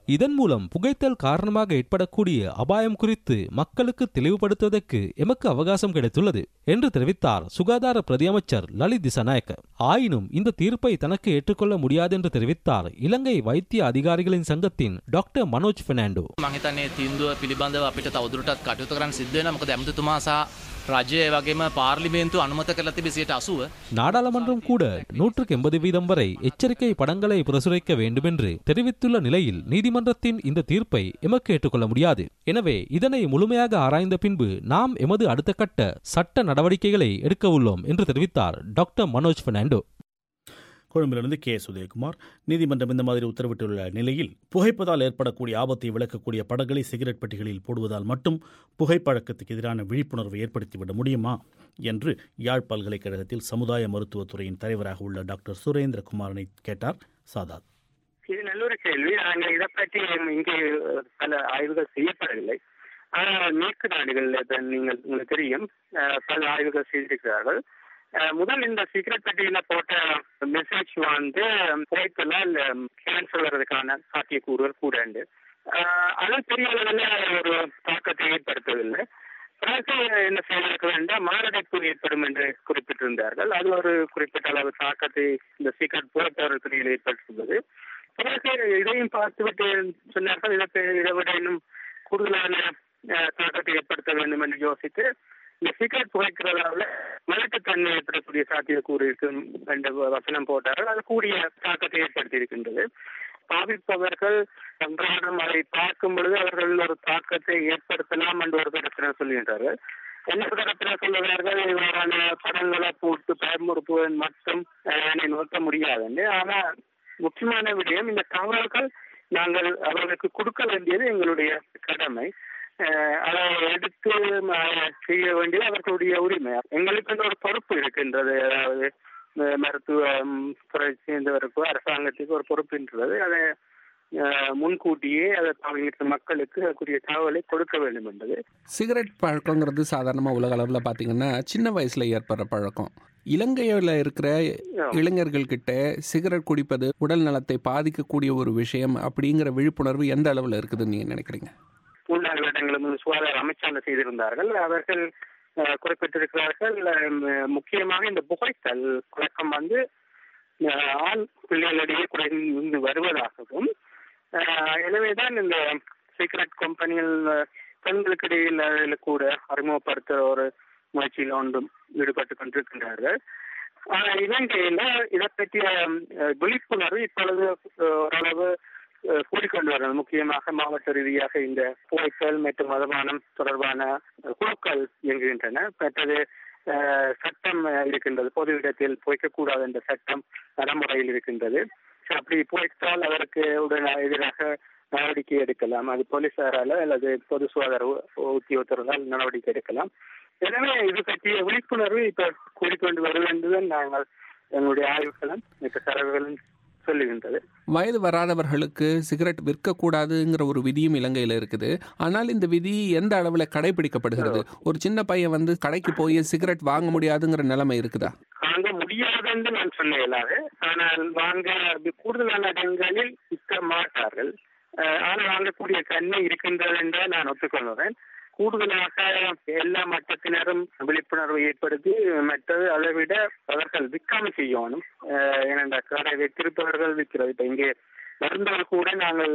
இதன் மூலம் புகைத்தல் காரணமாக ஏற்படக்கூடிய அபாயம் குறித்து மக்களுக்கு தெளிவுபடுத்துவதற்கு எமக்கு அவகாசம் கிடைத்துள்ளது என்று தெரிவித்தார் சுகாதார பிரதியமைச்சர் லலித் திசநாயக்க ஆயினும் இந்த தீர்ப்பை தனக்கு ஏற்றுக்கொள்ள முடியாது என்று தெரிவித்தார் இலங்கை வைத்திய அதிகாரிகளின் சங்கத்தின் டாக்டர் மனோஜ் பெர்னாண்டோ මං හිතන්නේ තීන්දුව පිළිබඳව අපිට තවදුරටත් කටයුතු කරන්න සිද්ධ වෙනවා මොකද ඇමතිතුමා සහ රජය වගේම පාර්ලිමේන්තු අනුමත කරලා තිබේ 80 நாடாளுமன்றம் கூட நூற்றுக்கு எண்பது வீதம் வரை எச்சரிக்கை படங்களை பிரசுரிக்க வேண்டும் என்று தெரிவித்துள்ள நிலையில் நீதிமன்றத்தின் இந்த தீர்ப்பை எமக்கு ஏற்றுக்கொள்ள முடியாது எனவே இதனை முழுமையாக ஆராய்ந்த பின்பு நாம் எமது அடுத்த கட்ட சட்ட நடவடிக்கைகளை எடுக்க உள்ளோம் என்று தெரிவித்தார் டாக்டர் மனோஜ் பெர்னாண்டோ கொழும்பிலிருந்து கே சுதயகுமார் நீதிமன்றம் இந்த மாதிரி உத்தரவிட்டுள்ள நிலையில் புகைப்பதால் ஏற்படக்கூடிய ஆபத்தை விளக்கக்கூடிய படங்களை சிகரெட் பெட்டிகளில் போடுவதால் மட்டும் புகைப்பழக்கத்துக்கு எதிரான விழிப்புணர்வை ஏற்படுத்திவிட முடியுமா என்று யாழ் பல்கலைக்கழகத்தில் சமுதாய மருத்துவத்துறையின் தலைவராக உள்ள டாக்டர் சுரேந்திரகுமாரனை கேட்டார் சாதாத் இது நல்ல ஒரு கேள்வி நாங்கள் இதை பற்றி இங்கே பல ஆய்வுகள் செய்யப்படவில்லை ஆனால் மேற்கு நாடுகளில் இதை நீங்கள் உங்களுக்கு தெரியும் அஹ், பல ஆய்வுகள் செய்திருக்கிறார்கள் அஹ், முதல் இந்த சீக்கிரட் பெட்டியில போட்ட மெசேஜ் வந்து புகைப்பெல்லாம் கேன்சர் வர்றதுக்கான சாத்தியக்கூறுகள் கூட உண்டு அஹ், அது பெரிய அளவில் ஒரு தாக்கத்தை ஏற்படுத்தவில்லை பிறகு என்ன செய்திருக்க வேண்டாம் மாரடைப்பு ஏற்படும் என்று குறிப்பிட்டிருந்தார்கள் அது ஒரு குறிப்பிட்ட அளவு தாக்கத்தை இந்த சீக்கிரட் புகைப்பட துறையில் ஏற்பட்டிருந்தது பிறகு இதையும் பார்த்துவிட்டு சொன்னார்கள் இதற்கு இதை விட இன்னும் கூடுதலான அஹ், தாக்கத்தை ஏற்படுத்த வேண்டும் என்று யோசித்து இந்த சிகரெட் புகைக்கிறதால மலட்டுத்தன்மை ஏற்படக்கூடிய சாத்தியக்கூறு இருக்கும் என்ற வசனம் போட்டார்கள் அது கூடிய தாக்கத்தை ஏற்படுத்தி இருக்கின்றது பாவிப்பவர்கள் அன்றாடம் அதை பார்க்கும் பொழுது அவர்கள் ஒரு தாக்கத்தை ஏற்படுத்தலாம் என்று ஒரு தரப்பினர் சொல்கின்றார்கள் என்ன தரப்பினர் சொல்லுகிறார்கள் இவ்வாறான படங்களை போட்டு பயமுறுத்துவதன் மட்டும் அஹ், நோக்க முடியாது ஆனா முக்கியமான விடயம் இந்த தகவல்கள் நாங்கள் அவர்களுக்கு கொடுக்க வேண்டியது எங்களுடைய கடமை அஹ் அதை எடுத்து ம- செய்ய வேண்டியது அவர்களுடைய உரிமை எங்களுக்கு வந்து ஒரு பொறுப்பு இருக்கின்றது அதாவது அஹ் மருத்துவம் துறை சேர்ந்தவருக்கு அரசாங்கத்துக்கு ஒரு பொறுப்புன்றது அதை அஹ், முன்கூட்டியே அதை அவங்களுக்கு மக்களுக்கு அதுக்குரிய தகவலை கொடுக்க வேண்டும் என்பது சிகரெட் பழக்கங்கிறது சாதாரணமாக உலக அளவில் பார்த்தீங்கன்னா சின்ன வயசில் ஏற்படுற பழக்கம் இலங்கையில் இருக்கிற இளைஞர்கள் கிட்ட சிகரெட் குடிப்பது உடல் நலத்தை பாதிக்கக்கூடிய ஒரு விஷயம் அப்படிங்கிற விழிப்புணர்வு எந்த அளவில் இருக்குதுன்னு நீங்கள் நினைக்கிறீங்க மூன்றாறு வருடங்களும் முன் சுகாதார அமைச்சாளர் செய்திருந்தார்கள் அவர்கள் அஹ், குறிப்பிட்டிருக்கிறார்கள் அஹ், முக்கியமாக இந்த புகைத்தல் பழக்கம் வந்து அஹ், ஆண் பிள்ளைகளிடையே குறைந்து வருவதாகவும் அஹ், எனவேதான் இந்த சிகரெட் கம்பெனிகள் அஹ், பெண்களுக்கு இடையில் அதில் கூட அறிமுகப்படுத்த ஒரு முயற்சியில் ஒன்றும் ஈடுபட்டு கொண்டிருக்கின்றார்கள் ஆனா இலங்கையில இதை பற்றிய அஹ், விழிப்புணர்வு இப்பொழுது அஹ், ஓரளவு அஹ், கூடிக்கொண்டு வருகிறது முக்கியமாக மாவட்ட ரீதியாக இந்த புகைத்தல் மற்றும் மதுபானம் தொடர்பான அஹ், குழுக்கள் இயங்குகின்றன மற்றது அஹ், சட்டம் அஹ், இருக்கின்றது பொது இடத்தில் புகைக்கக்கூடாது என்ற சட்டம் நடைமுறையில் இருக்கின்றது அப்படி புகைத்தால் அதற்கு உடனே எதிராக நடவடிக்கை எடுக்கலாம் அது போலீசாரால அல்லது பொது சுகாதார உ- உத்தியோகத்தர்களால் நடவடிக்கை எடுக்கலாம் எனவே இது பற்றிய விழிப்புணர்வு இப்ப கூடிக்கொண்டு வருவது என்றுதான் நாங்கள் எங்களுடைய ஆய்வுகளும் மற்ற தரவுகளும் சொல்லுகின்றது வயது வராதவர்களுக்கு சிகரெட் விற்கக்கூடாதுங்கிற ஒரு விதியும் இலங்கையில் இருக்குது ஆனால் இந்த விதி எந்த அளவில் கடைபிடிக்கப்படுகிறது ஒரு சின்ன பையன் வந்து கடைக்கு போய் சிகரெட் வாங்க முடியாதுங்கிற நிலைமை இருக்குதா வாங்க முடியாது என்று நான் சொல்ல இயலாது ஆனால் வாங்க கூடுதலான இடங்களில் விற்க மாட்டார்கள் அஹ், ஆனால் வாங்கக்கூடிய தன்மை இருக்கின்றது என்று நான் ஒத்துக்கொள்கிறேன் கூடுதலாக எல்லா மட்டத்தினரும் விழிப்புணர்வை ஏற்படுத்தி மற்றது அதை விட அவர்கள் விற்காம செய்யணும் அஹ், ஏனென்றால் கடை வைத்திருப்பவர்கள் விற்கிறது இப்ப இங்கே மருந்துகள் கூட நாங்கள்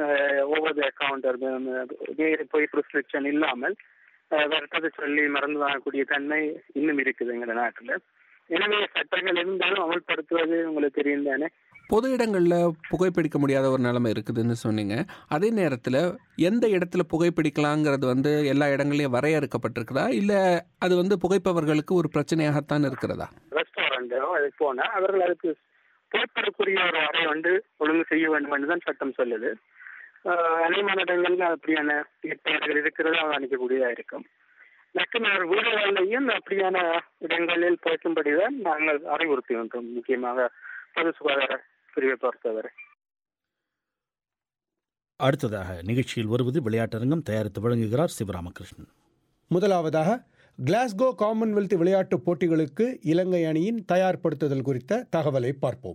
ஓவர் த கவுண்டர் போய் ப்ரிஸ்கிரிப்ஷன் இல்லாமல் அஹ், வர்த்தக சொல்லி மருந்து வாங்கக்கூடிய தன்மை இன்னும் இருக்குது எங்க நாட்டுல எனவே சட்டங்கள் இருந்தாலும் அமல்படுத்துவது உங்களுக்கு தெரியும் தானே பொது இடங்களில் புகைப்பிடிக்க முடியாத ஒரு நிலைமை இருக்குதுன்னு சொன்னீங்க அதே நேரத்தில் எந்த இடத்துல புகைப்பிடிக்கலாங்கிறது வந்து எல்லா இடங்களையும் வரையறுக்கப்பட்டிருக்குதா இல்லை அது வந்து புகைப்பவர்களுக்கு ஒரு பிரச்சனையாகத்தான் இருக்கிறதா ரெஸ்டாரண்டோ அதுக்கு போனா அவர்கள் அதுக்கு புகைப்படக்கூடிய ஒரு அறை வந்து ஒழுங்கு செய்ய வேண்டும் என்று தான் சட்டம் சொல்லுது ஆஹ் அநேகமான இடங்கள்ல அப்படியான ஏற்பாடுகள் இருக்கிறது அவதானிக்கக்கூடியதா இருக்கும் மற்ற வீடுகளிலையும் அப்படியான இடங்களில் போய்க்கும்படிதான் நாங்கள் அறிவுறுத்துகின்றோம் முக்கியமாக பொது சுகாதார பிரிவை பொறுத்தவரை அடுத்ததாக நிகழ்ச்சியில் வருவது விளையாட்டரங்கம் தயாரித்து வழங்குகிறார் சிவராமகிருஷ்ணன் முதலாவதாக கிளாஸ்கோ காமன்வெல்த் விளையாட்டுப் போட்டிகளுக்கு இலங்கை அணியின் தயார்படுத்துதல் குறித்த தகவலை பார்ப்போம்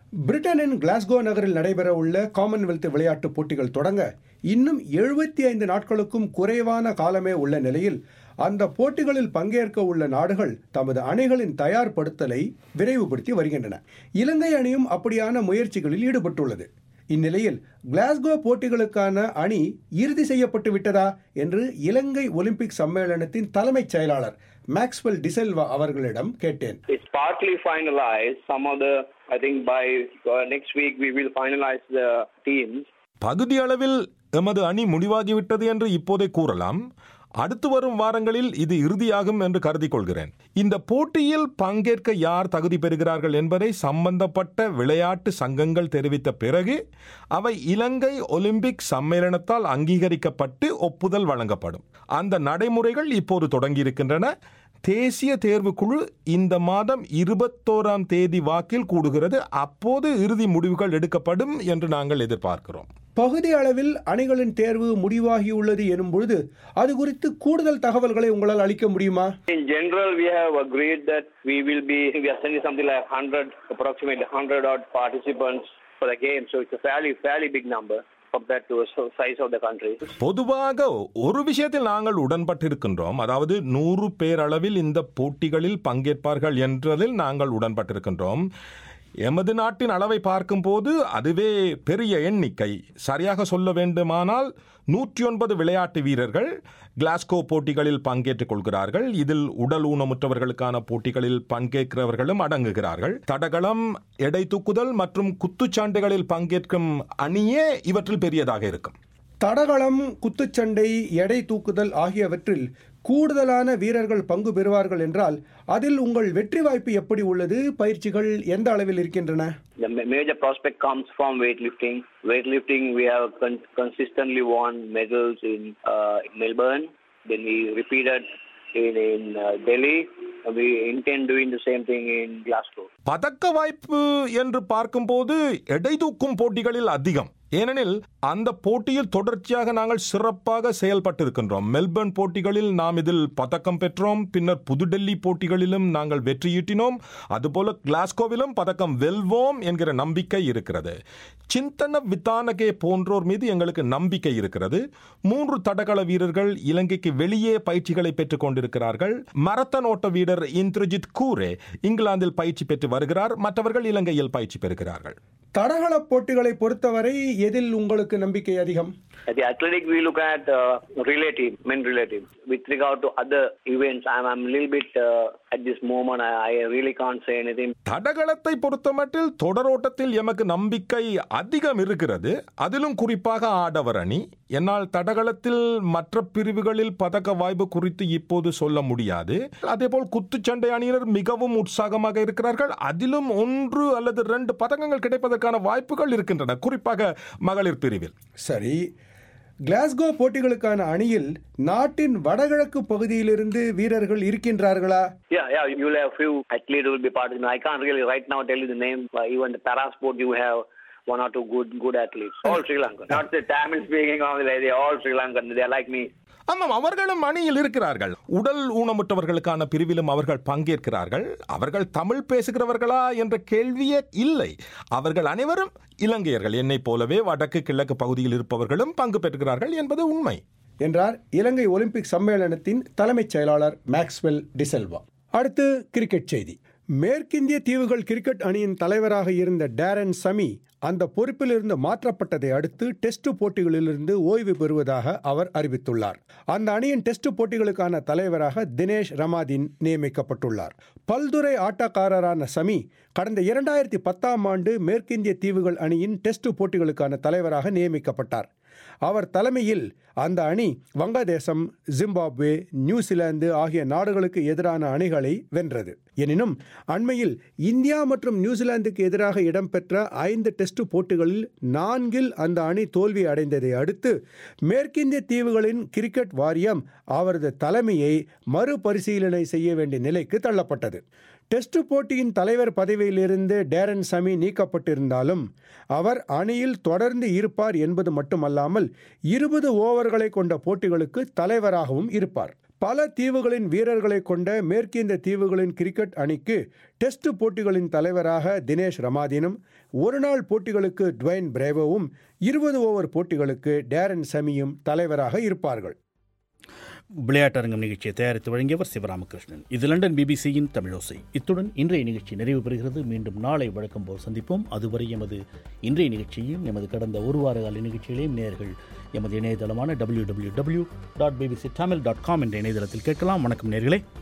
பிரிட்டனின் கிளாஸ்கோ நகரில் நடைபெறவுள்ள காமன்வெல்த் விளையாட்டுப் போட்டிகள் தொடங்க இன்னும் எழுபத்தி ஐந்து நாட்களுக்கும் குறைவான காலமே உள்ள நிலையில் அந்த போட்டிகளில் பங்கேற்க உள்ள நாடுகள் தமது அணிகளின் தயார்படுத்தலை விரைவுபடுத்தி வருகின்றன இலங்கை அணியும் அப்படியான முயற்சிகளில் ஈடுபட்டுள்ளது இந்நிலையில் கிளாஸ்கோ போட்டிகளுக்கான அணி இறுதி செய்யப்பட்டு விட்டதா என்று இலங்கை ஒலிம்பிக் சம்மேளனத்தின் தலைமைச் செயலாளர் மேக்ஸ்வெல் டிசெல்வா அவர்களிடம் கேட்டேன் It's partly finalized. Some of the, I think by uh, next week we will finalize the teams. பகுதி அளவில் எமது அணி முடிவாகிவிட்டது என்று இப்போதே கூறலாம் அடுத்து வரும் வாரங்களில் இது இறுதியாகும் என்று கருதி கொள்கிறேன் இந்த போட்டியில் பங்கேற்க யார் தகுதி பெறுகிறார்கள் என்பதை சம்பந்தப்பட்ட விளையாட்டு சங்கங்கள் தெரிவித்த பிறகு அவை இலங்கை ஒலிம்பிக் சம்மேளனத்தால் அங்கீகரிக்கப்பட்டு ஒப்புதல் வழங்கப்படும் அந்த நடைமுறைகள் இப்போது தொடங்கியிருக்கின்றன தேசிய தேர்வுக்குழு இந்த மாதம் இருபத்தோராம் தேதி வாக்கில் கூடுகிறது அப்போது இறுதி முடிவுகள் எடுக்கப்படும் என்று நாங்கள் எதிர்பார்க்கிறோம் பகுதி அளவில் அணிகளின் தேர்வு முடிவாகியுள்ளது எனும் பொழுது அது குறித்து கூடுதல் தகவல்களை உங்களால் அளிக்க முடியுமா In general, we have agreed that we will be, we are sending something like 100, approximately 100 odd participants for the game. So it's a fairly, fairly big number compared to the size of the country. பொதுவாக ஒரு விஷயத்தில் நாங்கள் உடன்பட்டிருக்கின்றோம் அதாவது நூறு பேர் அளவில் இந்த போட்டிகளில் பங்கேற்பார்கள் என்றதில் நாங்கள் உடன்பட்டிருக்கின்றோம் எமது நாட்டின் அளவை பார்க்கும்போது அதுவே பெரிய எண்ணிக்கை சரியாக சொல்ல வேண்டுமானால் நூற்றி ஒன்பது விளையாட்டு வீரர்கள் கிளாஸ்கோ போட்டிகளில் பங்கேற்றுக் கொள்கிறார்கள் இதில் உடல் ஊனமுற்றவர்களுக்கான போட்டிகளில் பங்கேற்கிறவர்களும் அடங்குகிறார்கள் தடகளம் எடை தூக்குதல் மற்றும் குத்துச்சண்டைகளில் பங்கேற்கும் அணியே இவற்றில் பெரியதாக இருக்கும் தடகளம் குத்துச்சண்டை எடை தூக்குதல் ஆகியவற்றில் கூடுதலான வீரர்கள் பங்கு பெறுவார்கள் என்றால் அதில் உங்கள் வெற்றி வாய்ப்பு எப்படி உள்ளது பயிற்சிகள் எந்த அளவில் இருக்கின்றன The ma- major prospect comes from weightlifting. Weightlifting, we have con- consistently won medals in uh, Melbourne. Then we repeated in in uh, Delhi. And we intend doing the same thing in Glasgow. பதக்க வாய்ப்பு என்று பார்க்கும்போது எடை தூக்கும் போட்டிகளில் அதிகம் ஏனெனில் அந்த போட்டியில் தொடர்ச்சியாக நாங்கள் சிறப்பாக செயல்பட்டிருக்கின்றோம் மெல்பர்ன் போட்டிகளில் நாம் இதில் பதக்கம் பெற்றோம் பின்னர் புதுடெல்லி போட்டிகளிலும் நாங்கள் வெற்றியீட்டினோம் அதுபோல கிளாஸ்கோவிலும் பதக்கம் வெல்வோம் என்கிற நம்பிக்கை இருக்கிறது சிந்தன வித்தானகே போன்றோர் மீது எங்களுக்கு நம்பிக்கை இருக்கிறது மூன்று தடகள வீரர்கள் இலங்கைக்கு வெளியே பயிற்சிகளை பெற்றுக் கொண்டிருக்கிறார்கள் மரத்தன் ஓட்ட வீரர் இந்திரஜித் கூரே இங்கிலாந்தில் பயிற்சி பெற்று வருகிறார் மற்றவர்கள் இலங்கையில் பயிற்சி பெறுகிறார்கள் தடகள போட்டிகளை பொறுத்தவரை எதில் உங்களுக்கு நம்பிக்கை அதிகம் At the athletic, we look at uh, relay team, men relay team. With regard to other events, I'm, I'm a little bit uh, at this moment. I, I really can't say anything. தடகளத்தை பொறுத்தமட்டில் தொடரோட்டத்தில் எமக்கு நம்பிக்கை அதிகம் இருக்கிறது அதிலும் குறிப்பாக ஆடவர் அணி என்னால் தடகளத்தில் மற்ற பிரிவுகளில் பதக்க வாய்ப்பு குறித்து இப்போது சொல்ல முடியாது அதேபோல் குத்துச்சண்டை அணியினர் மிகவும் உற்சாகமாக இருக்கிறார்கள் அதிலும் ஒன்று அல்லது ரெண்டு பதக்கங்கள் கிடைப்பதற்கான வாய்ப்புகள் இருக்கின்றன குறிப்பாக மகளிர் பிரிவில் சரி கிளாஸ்கோ போட்டிகளுக்கான அணியில் நாட்டின் வடகிழக்கு பகுதியிலிருந்து வீரர்கள் இருக்கின்றார்களா Yeah, yeah, you'll have few athletes who will be participating. I can't really right now tell you the name. Uh, even the para sport, you have one or two good good athletes. All Sri Lankan. Not the Tamil speaking only. They're all Sri Lankan. They're like me. ஆமாம் அவர்களும் அணியில் இருக்கிறார்கள் உடல் ஊனமுற்றவர்களுக்கான பிரிவிலும் அவர்கள் பங்கேற்கிறார்கள் அவர்கள் தமிழ் பேசுகிறவர்களா என்ற கேள்வியே இல்லை அவர்கள் அனைவரும் இலங்கையர்கள் என்னைப் போலவே வடக்கு கிழக்கு பகுதியில் இருப்பவர்களும் பங்கு பெறுகிறார்கள் என்பது உண்மை என்றார் இலங்கை ஒலிம்பிக் சம்மேளனத்தின் தலைமைச் செயலாளர் மேக்ஸ்வெல் டிசெல்வா அடுத்து கிரிக்கெட் செய்தி மேற்கிந்திய தீவுகள் கிரிக்கெட் அணியின் தலைவராக இருந்த டேரன் சமி அந்த பொறுப்பிலிருந்து மாற்றப்பட்டதை அடுத்து டெஸ்ட் போட்டிகளிலிருந்து ஓய்வு பெறுவதாக அவர் அறிவித்துள்ளார் அந்த அணியின் டெஸ்ட் போட்டிகளுக்கான தலைவராக தினேஷ் ரமாதின் நியமிக்கப்பட்டுள்ளார் பல்துறை ஆட்டக்காரரான சமி கடந்த இரண்டாயிரத்தி பத்தாம் ஆண்டு மேற்கிந்திய தீவுகள் அணியின் டெஸ்ட் போட்டிகளுக்கான தலைவராக நியமிக்கப்பட்டார் அவர் தலைமையில் அந்த அணி வங்கதேசம் ஜிம்பாப்வே நியூசிலாந்து ஆகிய நாடுகளுக்கு எதிரான அணிகளை வென்றது எனினும் அண்மையில் இந்தியா மற்றும் நியூசிலாந்துக்கு எதிராக இடம்பெற்ற ஐந்து டெஸ்ட் போட்டிகளில் நான்கில் அந்த அணி தோல்வி அடைந்ததை அடுத்து மேற்கிந்திய தீவுகளின் கிரிக்கெட் வாரியம் அவரது தலைமையை மறுபரிசீலனை செய்ய வேண்டிய நிலைக்கு தள்ளப்பட்டது டெஸ்ட் போட்டியின் தலைவர் பதவியிலிருந்து டேரன் சமி நீக்கப்பட்டிருந்தாலும் அவர் அணியில் தொடர்ந்து இருப்பார் என்பது மட்டுமல்லாமல் இருபது ஓவர்களை கொண்ட போட்டிகளுக்கு தலைவராகவும் இருப்பார் பல தீவுகளின் வீரர்களை கொண்ட மேற்கிந்திய தீவுகளின் கிரிக்கெட் அணிக்கு டெஸ்ட் போட்டிகளின் தலைவராக தினேஷ் ரமாதீனும் ஒருநாள் போட்டிகளுக்கு டுவைன் பிரேவோவும் இருபது ஓவர் போட்டிகளுக்கு டேரன் சமியும் தலைவராக இருப்பார்கள் விளையாட்டரங்கம் நிகழ்ச்சியை தயாரித்து வழங்கியவர் சிவராமகிருஷ்ணன் இது லண்டன் பிபிசியின் தமிழோசை இத்துடன் இன்றைய நிகழ்ச்சி நிறைவு பெறுகிறது மீண்டும் நாளை வழக்கம் போல் சந்திப்போம் அதுவரை எமது இன்றைய நிகழ்ச்சியும் எமது கடந்த ஒரு வார கால நிகழ்ச்சிகளையும் நேர்கள் எமது இணையதளமான W W W dot BBC Tamil dot com என்ற இணையதளத்தில் கேட்கலாம் வணக்கம் நேர்களே